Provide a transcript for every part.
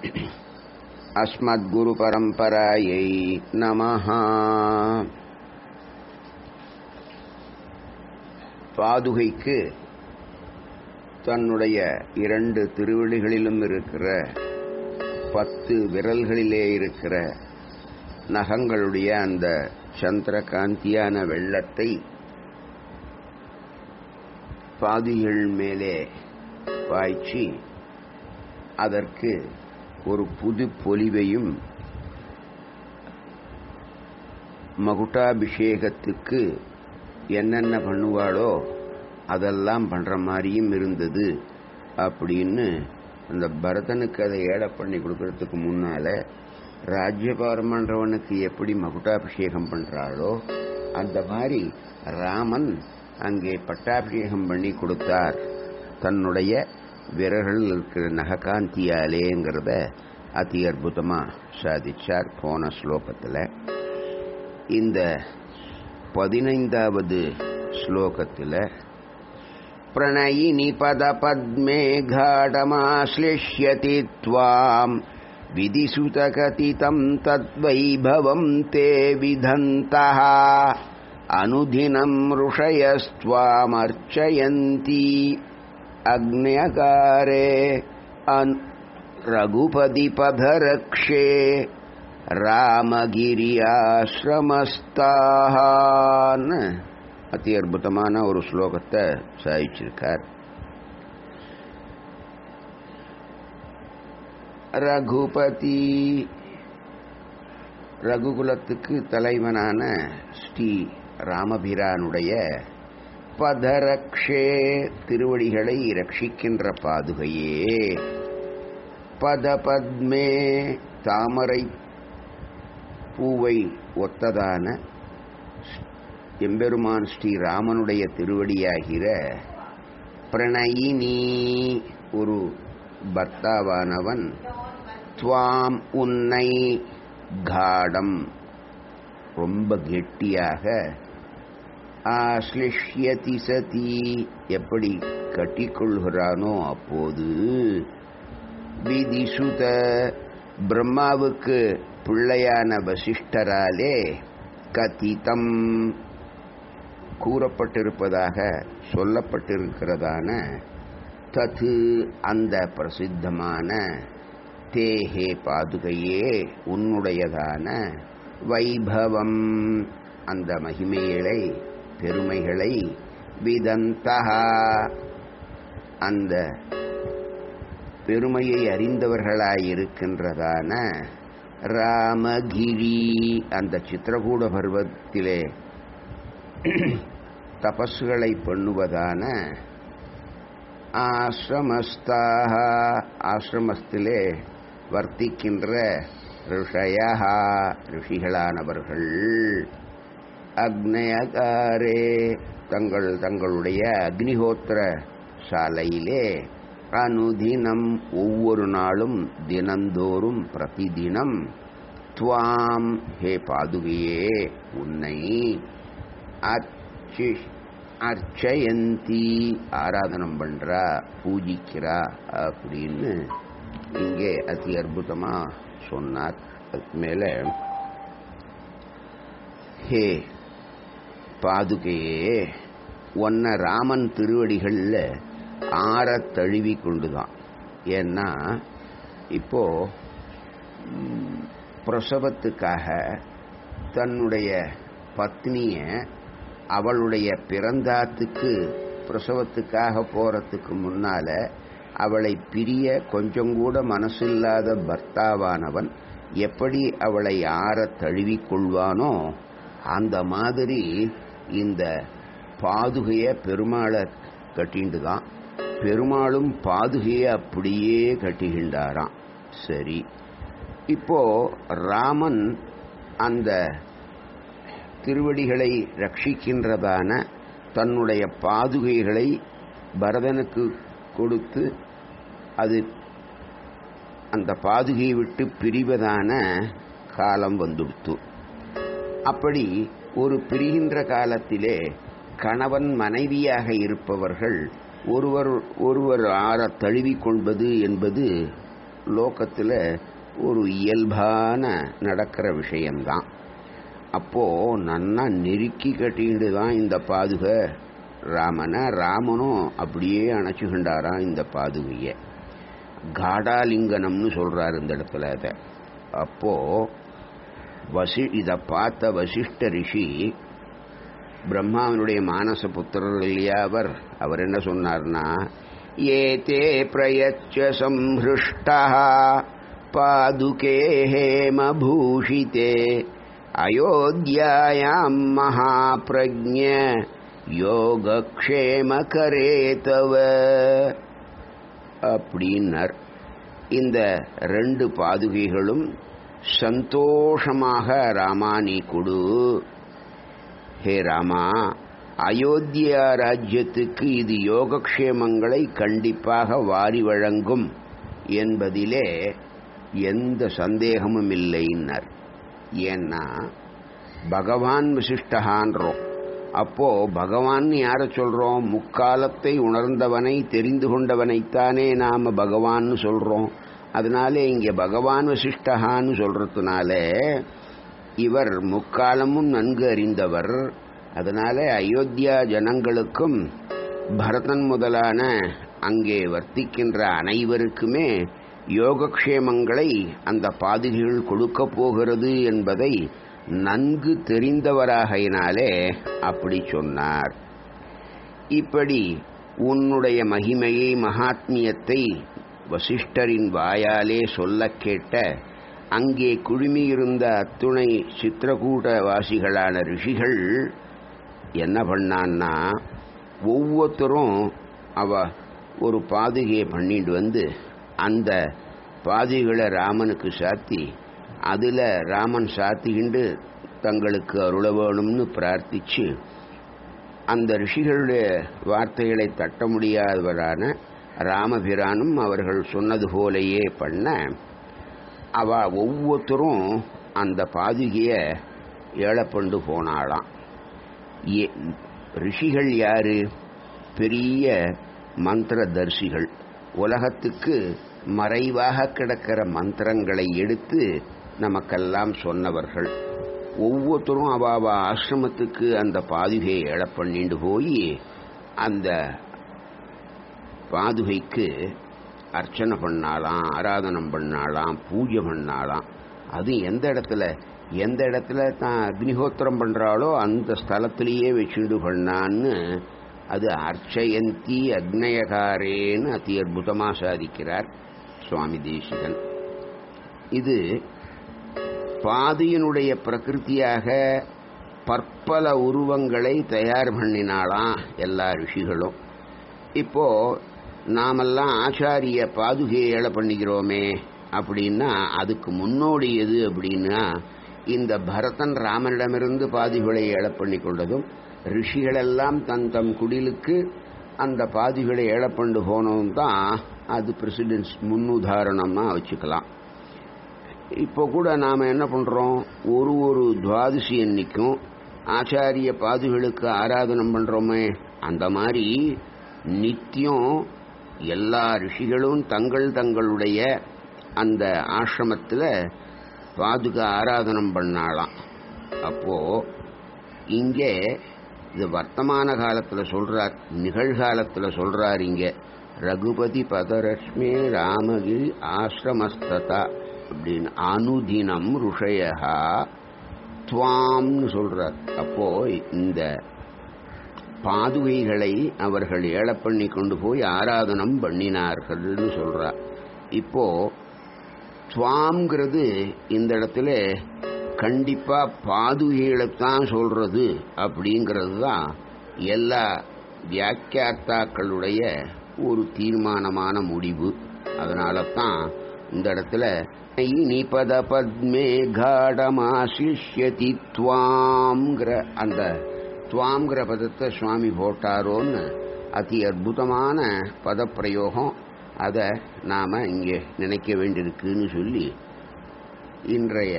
अस्मद्गुरुपरम्परायै नमः பாதுகைக்கு தன்னுடைய இரண்டு திருவடிகளிலும் இருக்கிற பத்து விரல்களிலே இருக்கிற நகங்களுடைய அந்த சந்திரகாந்தியான வெள்ளத்தை பாதிகள் மேலே பாய்ச்சி அதற்கு ஒரு புது பொலிவையும் மகுட்டாபிஷேகத்துக்கு என்னென்ன பண்ணுவாளோ அதெல்லாம் பண்ற மாதிரியும் இருந்தது அப்படின்னு அந்த பரதனுக்கு அதை ஏழை பண்ணி கொடுக்கறதுக்கு முன்னால ராஜ்யபாரமன்றவனுக்கு எப்படி மகுட்டாபிஷேகம் பண்றாளோ அந்த மாதிரி ராமன் அங்கே பட்டாபிஷேகம் பண்ணி கொடுத்தார் தன்னுடைய விரல்கள் இருக்கிற நககாந்தியாலேங்கிறத அதி அற்புதமா சாதிச்சார் போன ஸ்லோகத்தில் இந்த பதினைந்தாவது ஸ்லோகத்தில் प्रणयिनि पदपद्मे घाटमाश्लिष्यति त्वाम् विधिसुतकथितम् तद्वैभवम् ते विधन्तः अनुदिनम् ऋषयस्त्वामर्चयन्ति अग्न्यकारे रघुपतिपथरक्षे ராமகிரியாசிரமஸ்தான்னு அதி அற்புதமான ஒரு ஸ்லோகத்தை சாதிச்சிருக்கார் ரகுபதி ரகுகுலத்துக்கு தலைவனான ஸ்ரீ ராமபிரானுடைய பதரக்ஷே திருவடிகளை ரட்சிக்கின்ற பாதுகையே பதபத்மே தாமரை பூவை ஒத்ததான எம்பெருமான் ஸ்ரீராமனுடைய திருவடியாகிற பிரணயினி ஒரு பர்த்தாவானவன் துவாம் உன்னை காடம் ரொம்ப கெட்டியாக ஆஸ்லிஷ்யதி சதி எப்படி கட்டிக்கொள்கிறானோ அப்போது விதிசுத பிரம்மாவுக்கு பிள்ளையான வசிஷ்டராலே கதிதம் கூறப்பட்டிருப்பதாக சொல்லப்பட்டிருக்கிறதான தது அந்த பிரசித்தமான தேஹே பாதுகையே உன்னுடையதான வைபவம் அந்த மகிமைகளை பெருமைகளை விதந்தகா அந்த பெருமையை அறிந்தவர்களாயிருக்கின்றதான ராமகிரி அந்த சித்திரகூட பருவத்திலே தபசுகளை பண்ணுவதான ஆசிரமஸ்தாக ஆசிரமத்திலே வர்த்திக்கின்ற ரிஷயா ரிஷிகளானவர்கள் அக்னயகாரே தங்கள் தங்களுடைய அக்னிஹோத்திர சாலையிலே அனுதினம் ஒவ்வொரு நாளும் தினந்தோறும் பிரதிதினம் துவாம் ஹே பாதுகையே உன்னை அர்ச்சி அர்ச்சயந்தி ஆராதனம் பண்றா பூஜிக்கிறா அப்படின்னு இங்கே அதி அற்புதமா சொன்னார் அதுக்கு மேல ஹே பாதுகையே ஒன்ன ராமன் திருவடிகள்ல ஆற தழுவி கொண்டுதான் ஏன்னா இப்போ பிரசவத்துக்காக தன்னுடைய பத்னிய அவளுடைய பிறந்தாத்துக்கு பிரசவத்துக்காக போறதுக்கு முன்னால அவளை பிரிய கொஞ்சம் கூட மனசில்லாத பர்த்தாவானவன் எப்படி அவளை ஆற தழுவி கொள்வானோ அந்த மாதிரி இந்த பாதுகைய பெருமாளை கட்டிண்டு தான் பெருமாளும் பாதுகையை அப்படியே கட்டுகின்றாராம் சரி இப்போ ராமன் அந்த திருவடிகளை ரட்சிக்கின்றதான தன்னுடைய பாதுகைகளை பரதனுக்கு கொடுத்து அது அந்த பாதுகையை விட்டு பிரிவதான காலம் வந்துடுத்து அப்படி ஒரு பிரிகின்ற காலத்திலே கணவன் மனைவியாக இருப்பவர்கள் ஒருவர் ஒருவர் ஆற தழுவிக் கொள்வது என்பது லோகத்தில் ஒரு இயல்பான நடக்கிற விஷயம்தான் அப்போ நன்னா நெருக்கி கட்டிட்டு தான் இந்த பாதுகை ராமனை ராமனும் அப்படியே அணைச்சுக்கின்றாராம் இந்த பாதுகையை காடாலிங்கனம்னு சொல்றாரு இந்த இடத்துல அதை அப்போ வசி இதை பார்த்த வசிஷ்ட ரிஷி பிரம்மாவினுடைய மானச புத்திரர் இல்லையா அவர் அவர் என்ன சொன்னார்னா ஏதே பிரயச்ச சம்ஹிருஷ்டா பாதுகே ஹேமபூஷிதே அயோத்தியாயாம் மகாபிரஜ்ஞ யோகக்ஷேமகரே தவ அப்படின்னர் இந்த ரெண்டு பாதுகைகளும் சந்தோஷமாக ராமா நீ கொடு ஹே ராமா அயோத்தியா ராஜ்யத்துக்கு இது யோகக்ஷேமங்களை கண்டிப்பாக வாரி வழங்கும் என்பதிலே எந்த சந்தேகமும் இல்லைன்னர் ஏன்னா பகவான் விசிஷ்டகான்றோம் அப்போ பகவான் யார சொல்றோம் முக்காலத்தை உணர்ந்தவனை தெரிந்து கொண்டவனைத்தானே நாம பகவான்னு சொல்றோம் அதனாலே இங்க பகவான் வசிஷ்டகான்னு சொல்றதுனால இவர் முக்காலமும் நன்கு அறிந்தவர் அதனால அயோத்தியா ஜனங்களுக்கும் பரதன் முதலான அங்கே வர்த்திக்கின்ற அனைவருக்குமே யோகக்ஷேமங்களை அந்த பாதுகைகள் கொடுக்க போகிறது என்பதை நன்கு தெரிந்தவராகையினாலே அப்படி சொன்னார் இப்படி உன்னுடைய மகிமையை மகாத்மியத்தை வசிஷ்டரின் வாயாலே சொல்ல கேட்ட அங்கே குழுமியிருந்த அத்துணை சித்திரகூட வாசிகளான ரிஷிகள் என்ன பண்ணான்னா ஒவ்வொருத்தரும் அவ ஒரு பாதுகையை பண்ணிட்டு வந்து அந்த பாதுகளை ராமனுக்கு சாத்தி அதில் ராமன் சாத்திக்கிண்டு தங்களுக்கு அருள வேணும்னு பிரார்த்திச்சு அந்த ரிஷிகளுடைய வார்த்தைகளை தட்ட முடியாதவரான ராமபிரானும் அவர்கள் சொன்னது போலேயே பண்ண அவ ஒவ்வொருத்தரும் அந்த பாதுகையை ஏழப்பண்டு போனாளாம் ரிஷிகள் யாரு பெரிய மந்திர தரிசிகள் உலகத்துக்கு மறைவாக கிடக்கிற மந்திரங்களை எடுத்து நமக்கெல்லாம் சொன்னவர்கள் ஒவ்வொருத்தரும் அவ அவ ஆசிரமத்துக்கு அந்த பாதுகையை எழ பண்ணிட்டு போய் அந்த பாதுகைக்கு அர்ச்சனை பண்ணாலாம் ஆராதனம் பண்ணாலாம் பூஜை பண்ணாலாம் அது எந்த இடத்துல எந்த இடத்துல தான் அக்னிஹோத்திரம் பண்றாளோ அந்த ஸ்தலத்திலேயே வச்சுட்டு பண்ணான்னு அது அர்ச்சயந்தி அக்னயகாரேன்னு அதி அற்புதமாக சாதிக்கிறார் சுவாமி தேசிகன் இது பாதியினுடைய பிரகிருத்தியாக பற்பல உருவங்களை தயார் பண்ணினாலாம் எல்லா ரிஷிகளும் இப்போ நாமெல்லாம் ஆச்சாரிய பாதுகையை ஏழை பண்ணிக்கிறோமே அப்படின்னா அதுக்கு முன்னோடி எது அப்படின்னா இந்த பரதன் ராமனிடமிருந்து பாதுகளை ஏழை பண்ணி கொண்டதும் ரிஷிகளெல்லாம் தன் தம் குடிலுக்கு அந்த பாதுகளை ஏழை பண்ணு போனதும் தான் அது பிரசிடென்ஸ் முன்னுதாரணமாக வச்சுக்கலாம் இப்போ கூட நாம் என்ன பண்ணுறோம் ஒரு ஒரு துவாதசி அன்னைக்கும் ஆச்சாரிய பாதுகளுக்கு ஆராதனம் பண்ணுறோமே அந்த மாதிரி நித்தியம் எல்லா ரிஷிகளும் தங்கள் தங்களுடைய அந்த ஆசிரமத்தில் பாதுக ஆராதனம் பண்ணாலாம் அப்போ இங்கே இது வர்த்தமான காலத்தில் சொல்றார் நிகழ்காலத்தில் சொல்றார் இங்க ரகுபதி பதரஷ்மே ராமகிரி ஆசிரமஸ்ததா அப்படின்னு அனுதினம் ருஷயா துவாம்னு சொல்றார் அப்போ இந்த பாதுகைகளை அவர்கள் ஏழை பண்ணி கொண்டு போய் ஆராதனம் பண்ணினார்கள்னு சொல்றார் இப்போ துவாம்ங்கிறது இந்த இடத்துல கண்டிப்பா பாதுகைகளைத்தான் சொல்றது அப்படிங்கிறது தான் எல்லா வியாக்கியார்த்தாக்களுடைய ஒரு தீர்மானமான முடிவு அதனால தான் இந்த இடத்துல நிபத பத்மே காடமாசிஷ்யதி துவாம்ங்கிற அந்த துவாம்ங்கிற பதத்தை சுவாமி போட்டாரோன்னு அதி அற்புதமான பதப்பிரயோகம் அதை நாம் இங்கே நினைக்க வேண்டியிருக்குன்னு சொல்லி இன்றைய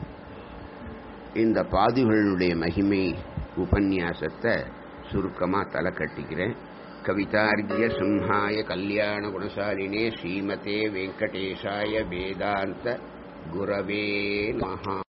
இந்த பாதுகளுடைய மகிமை உபன்யாசத்தை சுருக்கமாக தலை கட்டிக்கிறேன் கவிதார்ஜிய சிம்ஹாய கல்யாண குணசாலினே ஸ்ரீமதே வெங்கடேஷாய வேதாந்த குரவே மகா